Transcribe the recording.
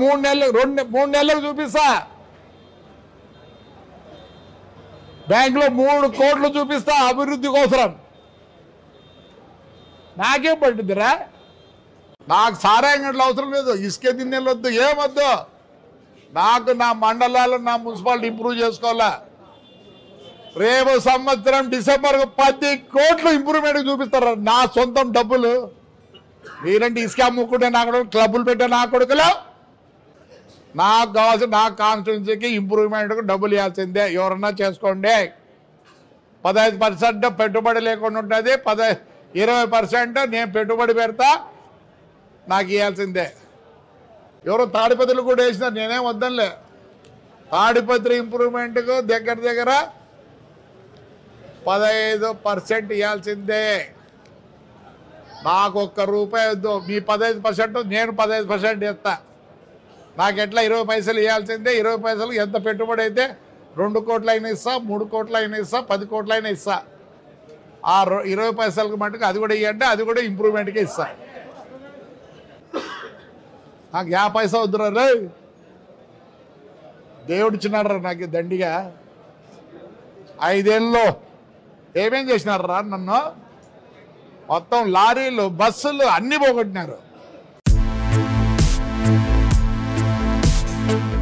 మూడు నెలలు రెండు మూడు నెలలకు చూపిస్తా బ్యాంకులో మూడు కోట్లు చూపిస్తా అభివృద్ధి కోసం నాకేం పట్టిందిరా నాకు సారాయం గంటలు అవసరం లేదు ఇసుక దిన్నెలు వద్దు ఏమొద్దు నాకు నా మండలాలు నా మున్సిపాలిటీ ఇంప్రూవ్ చేసుకోవాలా రేపు సంవత్సరం డిసెంబర్ పది కోట్లు ఇంప్రూవ్మెంట్ చూపిస్తారు నా సొంతం డబ్బులు మీరంటే ఇసుక అమ్ముకుంటే నా కొడుకు క్లబ్బులు పెట్టే నా కొడుకులు నాకు కావాల్సిన నా కాన్స్టిట్యున్సీకి ఇంప్రూవ్మెంట్కి డబ్బులు ఇవ్వాల్సిందే ఎవరన్నా చేసుకోండి పదహైదు పర్సెంట్ పెట్టుబడి లేకుండా ఉంటుంది పద ఇరవై పర్సెంట్ నేను పెట్టుబడి పెడతా నాకు ఇవ్వాల్సిందే ఎవరో తాడిపత్రులు కూడా వేసినారు నేనేం వద్దనులే తాడిపత్రి ఇంప్రూవ్మెంట్కు దగ్గర దగ్గర పదహైదు పర్సెంట్ ఇవ్వాల్సిందే నాకు ఒక్క రూపాయి వద్దు మీ పదహైదు పర్సెంట్ నేను పదహైదు పర్సెంట్ ఇస్తా నాకు ఎట్లా ఇరవై పైసలు ఇవ్వాల్సిందే ఇరవై పైసలు ఎంత పెట్టుబడి అయితే రెండు కోట్ల అయినా ఇస్తా మూడు కోట్ల అయినా ఇస్తా పది కోట్ల అయినా ఇస్తా ఆ రొ- ఇరవై పైసలకు మటుకు అది కూడా ఇవ్వండి అది కూడా ఇంప్రూవ్మెంట్కి ఇస్తా నాకు యా పైసా వద్దురా రే దేవుడు ఇచ్చినాడు నాకు ఈ దండిగా ఐదేళ్ళలో ఏమేం చేసినారు రా నన్ను మొత్తం లారీలు బస్సులు అన్ని పోగొట్టినారు